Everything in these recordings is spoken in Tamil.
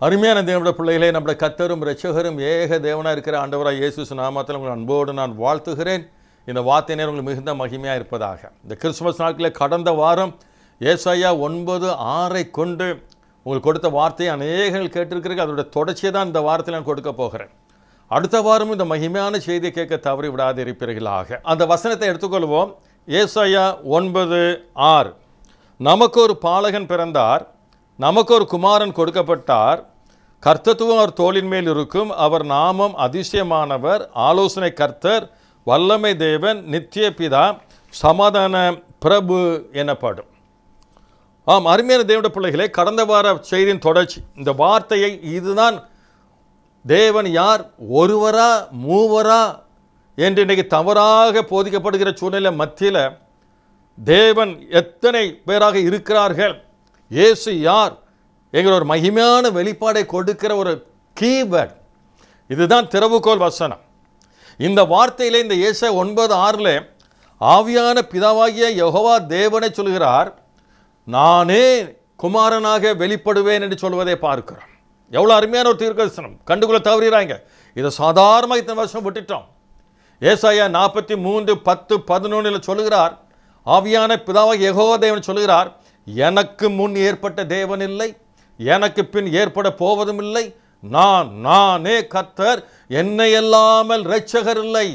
அருமையான தேவனுடைய பிள்ளைகளே நம்முடைய கத்தரும் இரட்சகரும் ஏக தேவனாக இருக்கிற ஆண்டவராக இயேசு நாமத்தில் உங்கள் அன்போடு நான் வாழ்த்துகிறேன் இந்த வார்த்தை நேரம் உங்களுக்கு மிகுந்த மகிமையாக இருப்பதாக இந்த கிறிஸ்துமஸ் நாட்களில் கடந்த வாரம் ஏசாயா ஒன்பது ஆறை கொண்டு உங்களுக்கு கொடுத்த வார்த்தையை அநேகங்கள் கேட்டிருக்கிறீர்கள் அதோட தொடர்ச்சியை தான் இந்த வாரத்தில் நான் கொடுக்க போகிறேன் அடுத்த வாரம் இந்த மகிமையான செய்தியை கேட்க தவறி விடாது இருப்பீர்களாக அந்த வசனத்தை எடுத்துக்கொள்வோம் ஏசாயா ஒன்பது ஆறு நமக்கு ஒரு பாலகன் பிறந்தார் நமக்கு ஒரு குமாரன் கொடுக்கப்பட்டார் கர்த்தத்துவம் அவர் தோளின் மேல் இருக்கும் அவர் நாமம் அதிசயமானவர் ஆலோசனை கர்த்தர் வல்லமை தேவன் நித்திய பிதா சமாதான பிரபு எனப்படும் ஆம் அருமையான தேவனுடைய பிள்ளைகளே கடந்த வார செய்தியின் தொடர்ச்சி இந்த வார்த்தையை இதுதான் தேவன் யார் ஒருவரா மூவரா என்று இன்றைக்கு தவறாக போதிக்கப்படுகிற சூழ்நிலை மத்தியில் தேவன் எத்தனை பேராக இருக்கிறார்கள் இயேசு யார் என்கிற ஒரு மகிமையான வெளிப்பாடை கொடுக்கிற ஒரு கீவேர்ட் இதுதான் திறவுகோல் வசனம் இந்த வார்த்தையிலே இந்த இயேச ஒன்பது ஆறில் ஆவியான பிதாவாகிய யெகோவா தேவனை சொல்கிறார் நானே குமாரனாக வெளிப்படுவேன் என்று சொல்வதை பார்க்கிறோம் எவ்வளோ அருமையான ஒரு தீர்க்கதரிசனம் கண்டுக்குள்ள தவறிறாங்க இதை சாதாரணமாக இத்தனை வருஷம் விட்டுட்டோம் ஏசாயா நாற்பத்தி மூன்று பத்து பதினொன்றில் சொல்லுகிறார் ஆவியான பிதாவாக யெகோவா தேவன் சொல்லுகிறார் எனக்கு முன் ஏற்பட்ட தேவன் இல்லை எனக்கு பின் ஏற்பட போவதும் இல்லை நான் நானே கர்த்தர் என்னை அல்லாமல் இரட்சகர் இல்லை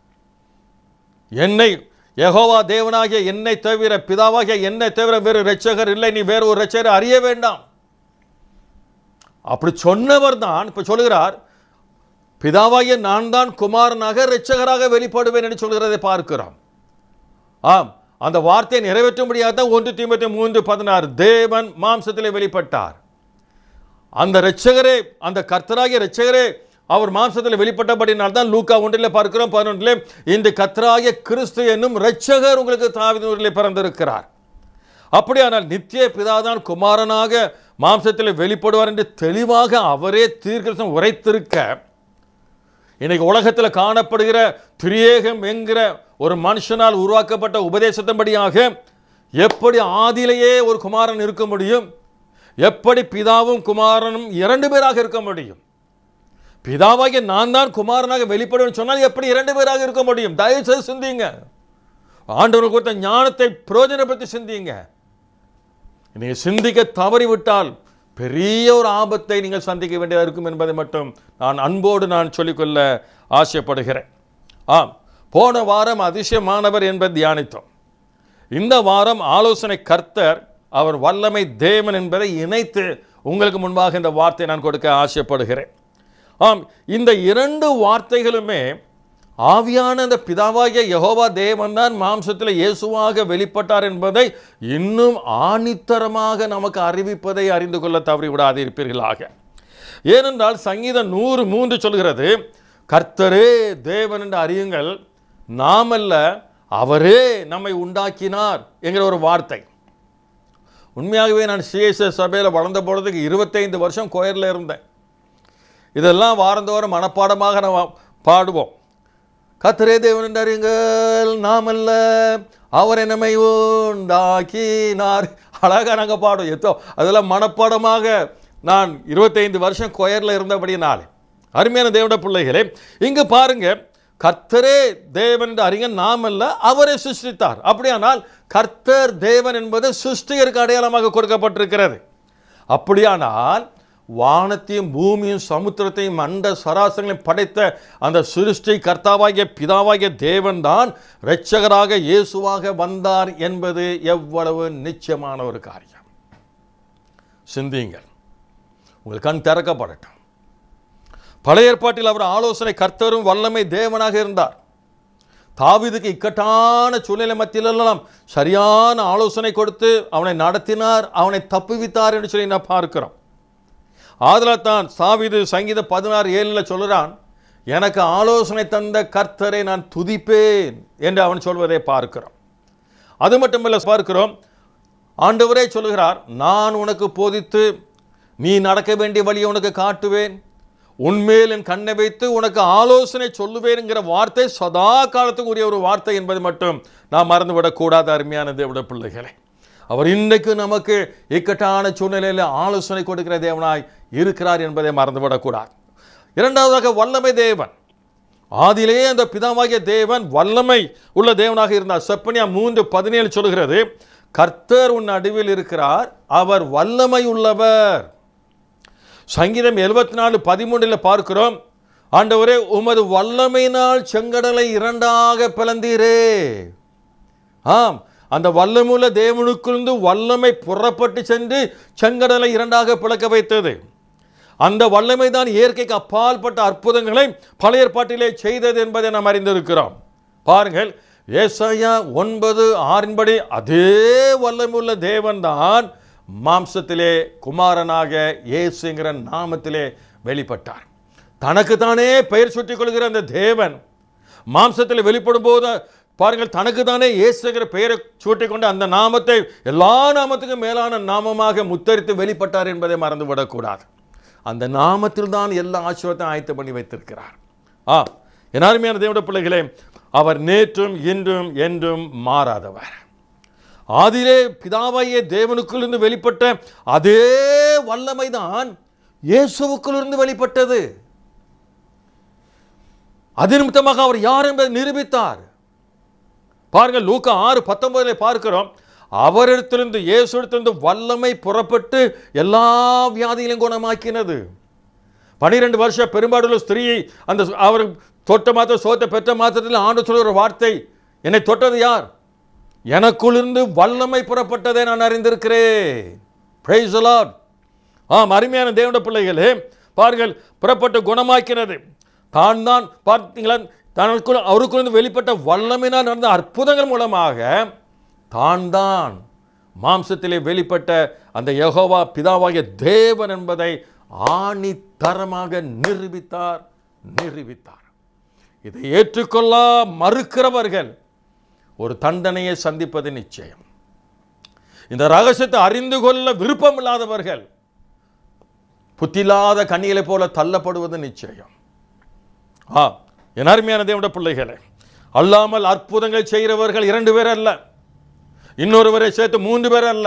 என்னை யெகோவா தேவனாகிய என்னை தவிர பிதாவாகிய என்னை தவிர வேறு இரட்சகர் இல்லை நீ வேறு ஒரு இரட்சகரை அறிய வேண்டாம் அப்படி சொன்னவர் தான் இப்போ சொல்லுகிறார் பிதாவாகிய நான் தான் குமாரனாக இரட்சகராக வெளிப்படுவேன் என்று சொல்கிறதை பார்க்கிறோம் ஆம் அந்த வார்த்தையை நிறைவேற்ற முடியாத ஒன்று தீமத்தி மூன்று பதினாறு தேவன் மாம்சத்திலே வெளிப்பட்டார் அந்த இரட்சகரே அந்த கர்த்தராகிய இரட்சகரே அவர் மாம்சத்தில் வெளிப்பட்டபடினால் தான் லூக்கா ஒன்றில் பார்க்கிறோம் பதினொன்றிலே இந்த கர்த்தராகிய கிறிஸ்து என்னும் இரட்சகர் உங்களுக்கு தாவிதூரிலே பிறந்திருக்கிறார் அப்படியானால் நித்திய பிதாதான் குமாரனாக மாம்சத்தில் வெளிப்படுவார் என்று தெளிவாக அவரே தீர்க்கதரிசனம் உரைத்திருக்க இன்னைக்கு உலகத்தில் காணப்படுகிற திரியேகம் என்கிற ஒரு மனுஷனால் உருவாக்கப்பட்ட உபதேசத்தின்படியாக எப்படி ஆதியிலேயே ஒரு குமாரன் இருக்க முடியும் எப்படி பிதாவும் குமாரனும் இரண்டு பேராக இருக்க முடியும் பிதாவாகிய நான் தான் குமாரனாக வெளிப்படுவேன் சொன்னால் எப்படி இரண்டு பேராக இருக்க முடியும் தயவு செய்து சிந்திங்க ஆண்டவர்கள் கொடுத்த ஞானத்தை பிரயோஜனப்படுத்தி சிந்திங்க நீங்க சிந்திக்க தவறிவிட்டால் பெரிய ஒரு ஆபத்தை நீங்கள் சந்திக்க வேண்டியதாக இருக்கும் என்பதை மட்டும் நான் அன்போடு நான் சொல்லிக்கொள்ள ஆசைப்படுகிறேன் ஆம் போன வாரம் அதிசயமானவர் என்பதை தியானித்தோம் இந்த வாரம் ஆலோசனை கர்த்தர் அவர் வல்லமை தேவன் என்பதை இணைத்து உங்களுக்கு முன்பாக இந்த வார்த்தை நான் கொடுக்க ஆசைப்படுகிறேன் ஆம் இந்த இரண்டு வார்த்தைகளுமே ஆவியான அந்த பிதாவாகிய யெகோவா தேவன் தான் மாம்சத்தில் இயேசுவாக வெளிப்பட்டார் என்பதை இன்னும் ஆணித்தரமாக நமக்கு அறிவிப்பதை அறிந்து கொள்ள தவறிவிடாது இருப்பீர்களாக ஏனென்றால் சங்கீதம் நூறு மூன்று சொல்கிறது கர்த்தரே தேவன் என்று அறியுங்கள் நாமல்ல அவரே நம்மை உண்டாக்கினார் என்கிற ஒரு வார்த்தை உண்மையாகவே நான் சிஎஸ்எஸ் சபையில் வளர்ந்த பொழுதுக்கு இருபத்தைந்து வருஷம் கோயிலில் இருந்தேன் இதெல்லாம் வாரந்தோறும் மனப்பாடமாக நாம் பாடுவோம் கத்திரே தேவன் என்று அறியுங்கள் நாமல்ல அவரை நம்மை உண்டாக்கினார் அழகாக நாங்கள் பாடுவோம் எத்தோ அதெல்லாம் மனப்பாடமாக நான் இருபத்தைந்து வருஷம் கொயரில் இருந்தபடினாலே அருமையான தேவட பிள்ளைகளே இங்கு பாருங்க கர்த்தரே தேவன் என்று அறிஞர் நாம் அல்ல அவரை சிருஷ்டித்தார் அப்படியானால் கர்த்தர் தேவன் என்பது சிருஷ்டிகருக்கு அடையாளமாக கொடுக்கப்பட்டிருக்கிறது அப்படியானால் வானத்தையும் பூமியும் சமுத்திரத்தையும் அண்ட சராசரங்களையும் படைத்த அந்த சிருஷ்டி கர்த்தாவாகிய பிதாவாகிய தேவன் தான் இரட்சகராக இயேசுவாக வந்தார் என்பது எவ்வளவு நிச்சயமான ஒரு காரியம் சிந்தியுங்கள் உங்கள் கண் திறக்கப்படட்டும் பழைய ஏற்பாட்டில் அவர் ஆலோசனை கர்த்தரும் வல்லமை தேவனாக இருந்தார் தாவீதுக்கு இக்கட்டான சூழ்நிலை மத்தியிலெல்லாம் சரியான ஆலோசனை கொடுத்து அவனை நடத்தினார் அவனை தப்புவித்தார் என்று சொல்லி நான் பார்க்கிறோம் ஆதலால் தான் சாவிது சங்கீதம் பதினாறு ஏழில் சொல்கிறான் எனக்கு ஆலோசனை தந்த கர்த்தரை நான் துதிப்பேன் என்று அவன் சொல்வதை பார்க்கிறோம் அது மட்டுமல்ல பார்க்கிறோம் ஆண்டவரே சொல்கிறார் நான் உனக்கு போதித்து நீ நடக்க வேண்டிய வழியை உனக்கு காட்டுவேன் உன்மேல் என் கண்ணை வைத்து உனக்கு ஆலோசனை சொல்லுவேன்ங்கிற வார்த்தை சதா காலத்துக்கு உரிய ஒரு வார்த்தை என்பதை மட்டும் நாம் மறந்துவிடக்கூடாது அருமையான தேவட பிள்ளைகளை அவர் இன்றைக்கு நமக்கு இக்கட்டான சூழ்நிலையில் ஆலோசனை கொடுக்கிற தேவனாய் இருக்கிறார் என்பதை மறந்துவிடக்கூடாது இரண்டாவதாக வல்லமை தேவன் ஆதியிலே அந்த பிதாவாகிய தேவன் வல்லமை உள்ள தேவனாக இருந்தார் செப்பனியா மூன்று பதினேழு சொல்கிறது கர்த்தர் உன் நடுவில் இருக்கிறார் அவர் வல்லமை உள்ளவர் சங்கீதம் எழுபத்தி நாலு பதிமூன்றில் பார்க்கிறோம் ஆண்டவரே உமது வல்லமையினால் செங்கடலை இரண்டாக பிளந்தீரே ஆம் அந்த வல்லமுள்ள தேவனுக்குள்ளிருந்து வல்லமை புறப்பட்டு சென்று செங்கடலை இரண்டாக பிளக்க வைத்தது அந்த வல்லமை தான் இயற்கைக்கு அப்பாற்பட்ட அற்புதங்களை பழைய ஏற்பாட்டிலே செய்தது என்பதை நாம் அறிந்திருக்கிறோம் பாருங்கள் ஏசாயா ஒன்பது ஆறின்படி அதே வல்லமுள்ள தேவன்தான் மாம்சத்திலே குமாரனாக இயேசுங்கிற நாமத்திலே வெளிப்பட்டார் தனக்குத்தானே பெயர் சுட்டிக் கொள்கிற அந்த தேவன் மாம்சத்தில் வெளிப்படும் போது பாருங்கள் தனக்கு தானே இயேசுங்கிற பெயரை சூட்டிக் கொண்டு அந்த நாமத்தை எல்லா நாமத்துக்கும் மேலான நாமமாக முத்தரித்து வெளிப்பட்டார் என்பதை மறந்துவிடக்கூடாது அந்த நாமத்தில் தான் எல்லா ஆசீர்வாதத்தையும் ஆயத்த பண்ணி வைத்திருக்கிறார் ஆ என் அருமையான தேவனுடைய பிள்ளைகளே அவர் நேற்றும் இன்றும் என்றும் மாறாதவர் ஆதியிலே பிதாவாகிய தேவனுக்குள்ளிருந்து வெளிப்பட்ட அதே வல்லமை தான் இயேசுவுக்குள்ளிருந்து வெளிப்பட்டது அது நிமித்தமாக அவர் யார் என்பதை நிரூபித்தார் பாருங்கள் லூக்கா ஆறு பத்தொன்பதுல பார்க்கிறோம் அவரிடத்திலிருந்து இயேசுடத்திலிருந்து வல்லமை புறப்பட்டு எல்லா வியாதிகளையும் குணமாக்கினது பனிரெண்டு வருஷம் பெரும்பாடுள்ள ஸ்திரீயை அந்த அவர் தொட்ட மாத்திர சோத்தை பெற்ற மாத்திரத்தில் ஆண்டு சொல்கிற வார்த்தை என்னை தொட்டது யார் எனக்குள்ளிருந்து வல்லமை புறப்பட்டதை நான் அறிந்திருக்கிறேன் பிரைஸ் லார்ட் ஆம் அருமையான தேவனுடைய பிள்ளைகளே பாருங்கள் புறப்பட்டு குணமாக்கினது தான் தான் பார்த்தீங்களா தனக்குள் அவருக்குள்ள வெளிப்பட்ட வல்லமையினால் நடந்த அற்புதங்கள் மூலமாக தான் தான் மாம்சத்திலே வெளிப்பட்ட அந்த யெகோவா பிதாவாகிய தேவன் என்பதை ஆணித்தரமாக நிரூபித்தார் நிரூபித்தார் இதை ஏற்றுக்கொள்ள மறுக்கிறவர்கள் ஒரு தண்டனையை சந்திப்பது நிச்சயம் இந்த ரகசியத்தை அறிந்து கொள்ள விருப்பமில்லாதவர்கள் புத்தில்லாத கண்ணிகளை போல தள்ளப்படுவது நிச்சயம் ஆ என் அருமையான தேவனுடைய பிள்ளைகளே அல்லாமல் அற்புதங்கள் செய்கிறவர்கள் இரண்டு பேர் அல்ல இன்னொருவரை சேர்த்து மூன்று பேர் அல்ல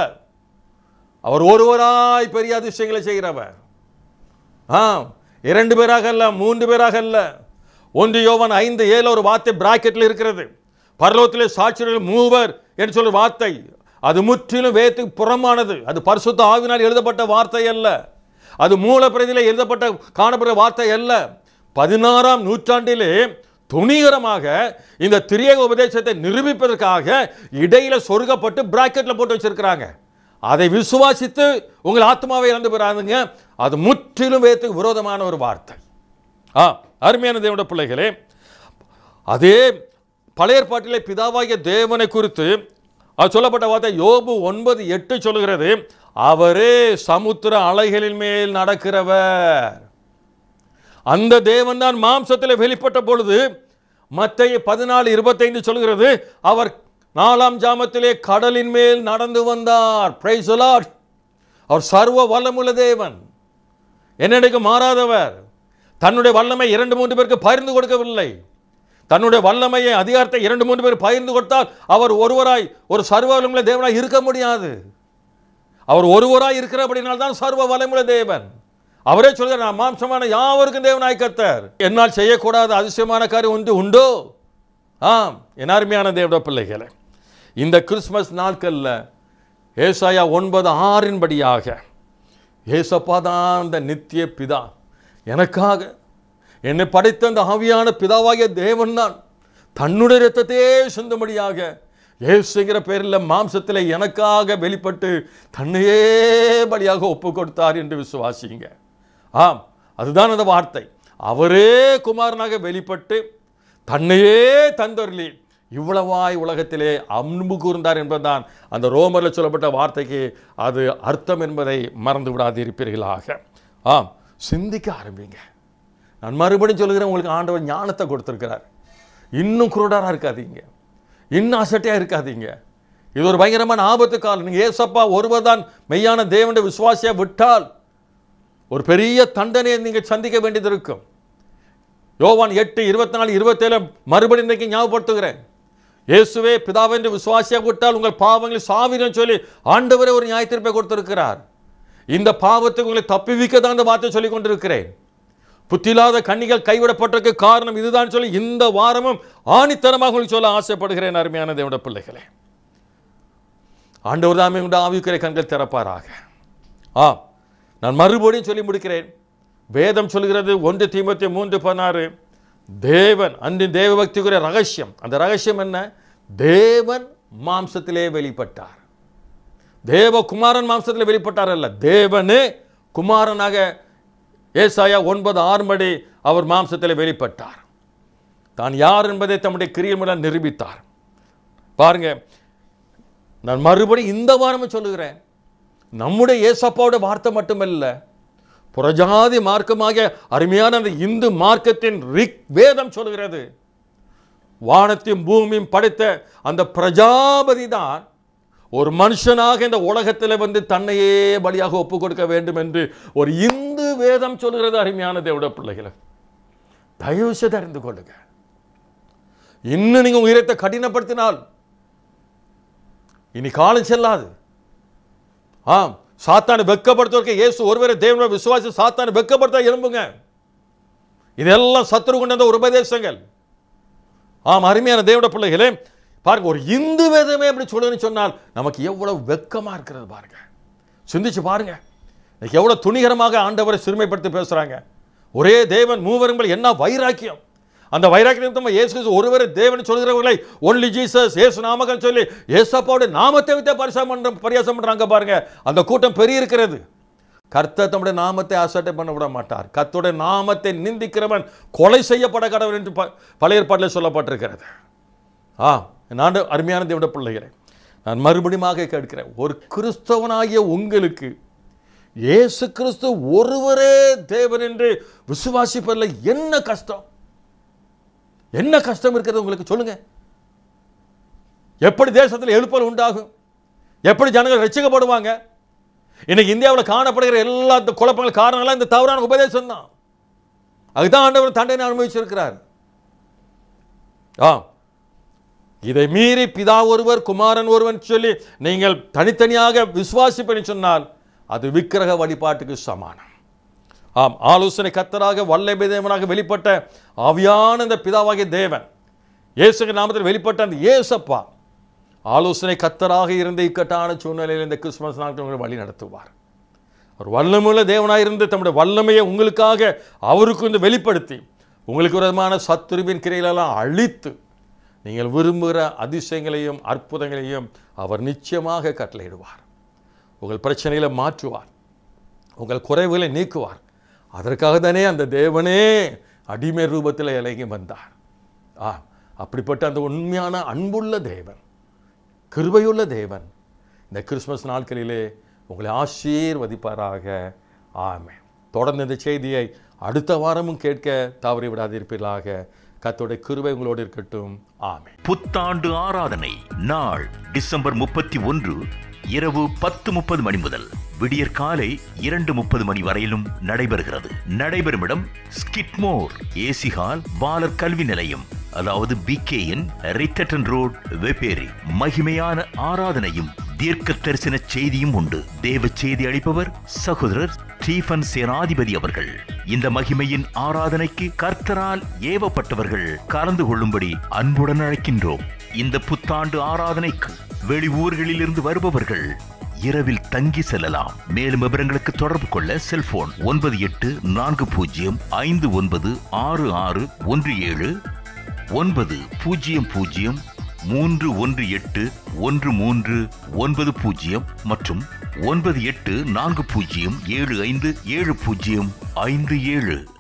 அவர் ஒருவராய் பெரிய அதிசயங்களை செய்கிறவர் ஆ இரண்டு பேராக அல்ல மூன்று பேராக அல்ல ஒன்று யோவான் ஐந்து ஏழு ஒரு வார்த்தை பிராக்கெட்டில் இருக்கிறது பரலோகத்திலே சாட்சியர்கள் மூவர் என்று சொல்ற வார்த்தை அது முற்றிலும் வேத்துக்கு புறமானது அது பரிசுத்த ஆவினால் எழுதப்பட்ட வார்த்தை அல்ல அது மூல பிரதியில் எழுதப்பட்ட காணப்படுற வார்த்தை அல்ல பதினாறாம் நூற்றாண்டிலே துணிகரமாக இந்த திரியக உபதேசத்தை நிரூபிப்பதற்காக இடையில சொருகப்பட்டு பிராக்கெட்ல போட்டு வச்சிருக்கிறாங்க அதை விசுவாசித்து உங்கள் ஆத்மாவை இழந்து பெறாதுங்க அது முற்றிலும் வேத்துக்கு விரோதமான ஒரு வார்த்தை ஆ அருமையான தேவனுடைய பிள்ளைகளே அதே பழைய ஏற்பாட்டிலே பிதாவாகிய தேவனை குறித்து அது சொல்லப்பட்ட வார்த்தை யோபு ஒன்பது எட்டு சொல்லுகிறது அவரே சமுத்திர அலைகளின் மேல் நடக்கிறவர் அந்த தேவன் தான் மாம்சத்தில் வெளிப்பட்ட பொழுது மத்திய பதினாலு இருபத்தைந்து சொல்கிறது அவர் நாலாம் ஜாமத்திலே கடலின் மேல் நடந்து வந்தார் பிரைஸ் அவர் சர்வ வல்லமுள்ள தேவன் என்னடைக்கு மாறாதவர் தன்னுடைய வல்லமை இரண்டு மூன்று பேருக்கு பகிர்ந்து கொடுக்கவில்லை தன்னுடைய வல்லமையை அதிகாரத்தை இரண்டு மூன்று பேர் பகிர்ந்து கொடுத்தால் அவர் ஒருவராய் ஒரு சர்வ வல்லமுள்ள தேவனாய் இருக்க முடியாது அவர் ஒருவராய் இருக்கிறபடினால் தான் சர்வ வல்லமுள்ள தேவன் அவரே சொல்கிறார் நான் மாம்சமான யாவருக்கும் தேவனாய் கர்த்தர் என்னால் செய்யக்கூடாத அதிசயமான காரியம் ஒன்று உண்டோ ஆம் என் அருமையான தேவட பிள்ளைகளே இந்த கிறிஸ்மஸ் நாட்களில் ஏசாயா ஒன்பது ஆறின்படியாக ஏசப்பா தான் அந்த நித்திய பிதா எனக்காக என்னை படைத்த அந்த ஆவியான பிதாவாகிய தேவன் தான் தன்னுடைய இரத்தத்தையே சொந்தபடியாக இயேசுங்கிற பேரில் மாம்சத்தில் எனக்காக வெளிப்பட்டு தன்னையே பலியாக ஒப்பு கொடுத்தார் என்று விசுவாசிங்க ஆம் அதுதான் அந்த வார்த்தை அவரே குமாரனாக வெளிப்பட்டு தன்னையே தந்தொருளி இவ்வளவாய் உலகத்திலே அன்பு கூர்ந்தார் என்பதுதான் அந்த ரோமரில் சொல்லப்பட்ட வார்த்தைக்கு அது அர்த்தம் என்பதை மறந்து விடாதிருப்பீர்களாக ஆம் சிந்திக்க ஆரம்பிங்க நான் மறுபடியும் சொல்கிறேன் உங்களுக்கு ஆண்டவர் ஞானத்தை கொடுத்துருக்கிறார் இன்னும் குருடாராக இருக்காதீங்க இன்னும் அசட்டையாக இருக்காதீங்க இது ஒரு பயங்கரமான ஆபத்து காலம் நீங்கள் ஏசப்பா ஒருவர் தான் மெய்யான தேவனுடைய விசுவாசியாக விட்டால் ஒரு பெரிய தண்டனையை நீங்கள் சந்திக்க வேண்டியது இருக்கும் யோவான் எட்டு இருபத்தி நாலு இருபத்தேழு மறுபடியும் இன்றைக்கு ஞாபகப்படுத்துகிறேன் இயேசுவே பிதாவென்று விசுவாசியாக விட்டால் உங்கள் பாவங்களை சாவிரம் சொல்லி ஆண்டவரே ஒரு நியாயத்தீர்ப்பை கொடுத்திருக்கிறார் இந்த பாவத்துக்கு உங்களை தப்பிவிக்க தான் இந்த வார்த்தை சொல்லிக் கொண்டிருக்கிறேன் புத்தியில்லாத கன்னிகள் கைவிடப்பட்டதுக்கு காரணம் இதுதான் சொல்லி இந்த வாரமும் ஆணித்தரமாக உங்களுக்கு சொல்ல ஆசைப்படுகிறேன் அருமையான தேவட பிள்ளைகளே ஆண்டவர் தாமே உண்டு ஆவிக்குறை கண்கள் திறப்பாராக ஆ நான் மறுபடியும் சொல்லி முடிக்கிறேன் வேதம் சொல்கிறது ஒன்று தீமத்தி மூன்று பதினாறு தேவன் அன்றின் தேவ பக்திக்குரிய ரகசியம் அந்த ரகசியம் என்ன தேவன் மாம்சத்திலே வெளிப்பட்டார் தேவகுமாரன் மாம்சத்தில் வெளிப்பட்டார் அல்ல தேவனே குமாரனாக ஏசாயா ஒன்பது ஆறு மணி அவர் மாம்சத்தில் வெளிப்பட்டார் தான் யார் என்பதை தம்முடைய கிரியை மூலம் நிரூபித்தார் பாருங்க நான் மறுபடியும் இந்த வாரமும் சொல்லுகிறேன் நம்முடைய ஏசப்பாவோட வார்த்தை மட்டுமல்ல புறஜாதி மார்க்கமாக அருமையான அந்த இந்து மார்க்கத்தின் ரிக் வேதம் சொல்கிறது வானத்தையும் பூமியும் படைத்த அந்த பிரஜாபதி தான் ஒரு மனுஷனாக இந்த உலகத்தில் வந்து தன்னையே பலியாக ஒப்பு கொடுக்க வேண்டும் என்று ஒரு இந்து வேதம் சொல்கிறது அருமையான தேவட பிள்ளைகளை தயவு செய்து அறிந்து கொள்ளுங்க இன்னும் நீங்க உயிரத்தை கடினப்படுத்தினால் இனி காலம் செல்லாது ஆம் சாத்தானை வெக்கப்படுத்துவதற்கு இயேசு ஒருவரை தேவனை விசுவாசி சாத்தானை வெக்கப்படுத்த எழும்புங்க இதெல்லாம் சத்துரு கொண்ட அந்த ஒரு உபதேசங்கள் ஆம் அருமையான தேவட பிள்ளைகளே பாருங்க ஒரு இந்து வேதமே அப்படி சொல்லுன்னு சொன்னால் நமக்கு எவ்வளவு வெக்கமா இருக்கிறது பாருங்க சிந்திச்சு பாருங்க இன்னைக்கு எவ்வளவு துணிகரமாக ஆண்டவரை சிறுமைப்படுத்தி பேசுறாங்க ஒரே தேவன் மூவருங்கள் என்ன வைராக்கியம் அந்த வைராக்கியம் இயேசு கிறிஸ்து ஒருவரை தேவன் சொல்கிறவர்களை ஒன்லி ஜீசஸ் இயேசு நாமகன் சொல்லி ஏசப்பாவோட நாமத்தை வித்தே பரிசம் பண்ற பரியாசம் பண்றாங்க பாருங்க அந்த கூட்டம் பெரிய இருக்கிறது கர்த்தர் தம்முடைய நாமத்தை அசட்டை பண்ண விட மாட்டார் கர்த்தருடைய நாமத்தை நிந்திக்கிறவன் கொலை செய்யப்பட கடவுள் என்று ப- பழைய ஏற்பாட்டில் சொல்லப்பட்டிருக்கிறது ஆ நான் அருமையான தேவட பிள்ளைகளை நான் மறுபடியுமாக கேட்கிறேன் ஒரு கிறிஸ்தவனாகிய உங்களுக்கு இயேசு கிறிஸ்து ஒருவரே தேவன் என்று விசுவாசிப்பதில் என்ன கஷ்டம் என்ன கஷ்டம் இருக்கிறது உங்களுக்கு சொல்லுங்க எப்படி தேசத்தில் எழுப்பல் உண்டாகும் எப்படி ஜனங்கள் ரசிக்கப்படுவாங்க இன்னைக்கு இந்தியாவில் காணப்படுகிற எல்லா இந்த குழப்பங்கள் காரணங்களாம் இந்த தவறான உபதேசம் தான் அதுதான் ஆண்டவர் தண்டனை அனுபவிச்சிருக்கிறார் ஆ இதை மீறி பிதா ஒருவர் குமாரன் ஒருவன் சொல்லி நீங்கள் தனித்தனியாக விசுவாசிப்பேன்னு சொன்னால் அது விக்கிரக வழிபாட்டுக்கு சமானம் ஆம் ஆலோசனை கத்தராக வல்லமை தேவனாக வெளிப்பட்ட ஆவியான இந்த பிதாவாகிய தேவன் இயேசுக்கு நாமத்தில் வெளிப்பட்ட அந்த இயேசப்பா ஆலோசனை கத்தராக இருந்த இக்கட்டான சூழ்நிலையில் இந்த கிறிஸ்துமஸ் நாட்கள் உங்களை வழி நடத்துவார் ஒரு வல்லமுள்ள தேவனாக இருந்து தம்முடைய வல்லமையை உங்களுக்காக அவருக்கு வந்து வெளிப்படுத்தி உங்களுக்கு ஒரு விதமான சத்துருவின் கிரைகளெல்லாம் அழித்து நீங்கள் விரும்புகிற அதிசயங்களையும் அற்புதங்களையும் அவர் நிச்சயமாக கட்டளையிடுவார் உங்கள் பிரச்சனைகளை மாற்றுவார் உங்கள் குறைவுகளை நீக்குவார் அதற்காக தானே அந்த தேவனே அடிமை ரூபத்தில் இலகி வந்தார் ஆ அப்படிப்பட்ட அந்த உண்மையான அன்புள்ள தேவன் கிருபையுள்ள தேவன் இந்த கிறிஸ்மஸ் நாட்களிலே உங்களை ஆசீர்வதிப்பாராக ஆமென் தொடர்ந்து இந்த செய்தியை அடுத்த வாரமும் கேட்க தவறி விடாதிருப்பீர்களாக கர்த்தருடைய கிருபை உங்களோடு இருக்கட்டும் ஆமென் புத்தாண்டு ஆராதனை நாள் டிசம்பர் முப்பத்தி ஒன்று இரவு பத்து முப்பது மணி முதல் விடியற் காலை இரண்டு முப்பது மணி வரையிலும் நடைபெறுகிறது நடைபெறும் இடம் ஸ்கிட்மோர் ஏசி ஹால் பாலர் கல்வி நிலையம் அதாவது பிகேஎன் ரிட்டர்டன் ரோட் வெப்பேரி மகிமையான ஆராதனையும் தீர்க்க தரிசன செய்தியும் உண்டு தேவ செய்தி அளிப்பவர் சகோதரர் ஸ்டீபன் சேனாதிபதி அவர்கள் இந்த மகிமையின் ஆராதனைக்கு கர்த்தரால் ஏவப்பட்டவர்கள் கலந்து கொள்ளும்படி அன்புடன் அழைக்கின்றோம் இந்த புத்தாண்டு ஆராதனைக்கு வெளி ஊர்களிலிருந்து வருபவர்கள் இரவில் தங்கி செல்லலாம் மேலும் விவரங்களுக்கு தொடர்பு கொள்ள செல்போன் ஒன்பது எட்டு நான்கு பூஜ்ஜியம் ஐந்து ஒன்பது ஆறு ஆறு ஒன்று ஏழு ஒன்பது பூஜ்ஜியம் பூஜ்ஜியம் மூன்று ஒன்று எட்டு ஒன்று மூன்று ஒன்பது பூஜ்ஜியம் மற்றும் ஒன்பது எட்டு நான்கு பூஜ்ஜியம் ஏழு ஐந்து ஏழு பூஜ்ஜியம் ஐந்து ஏழு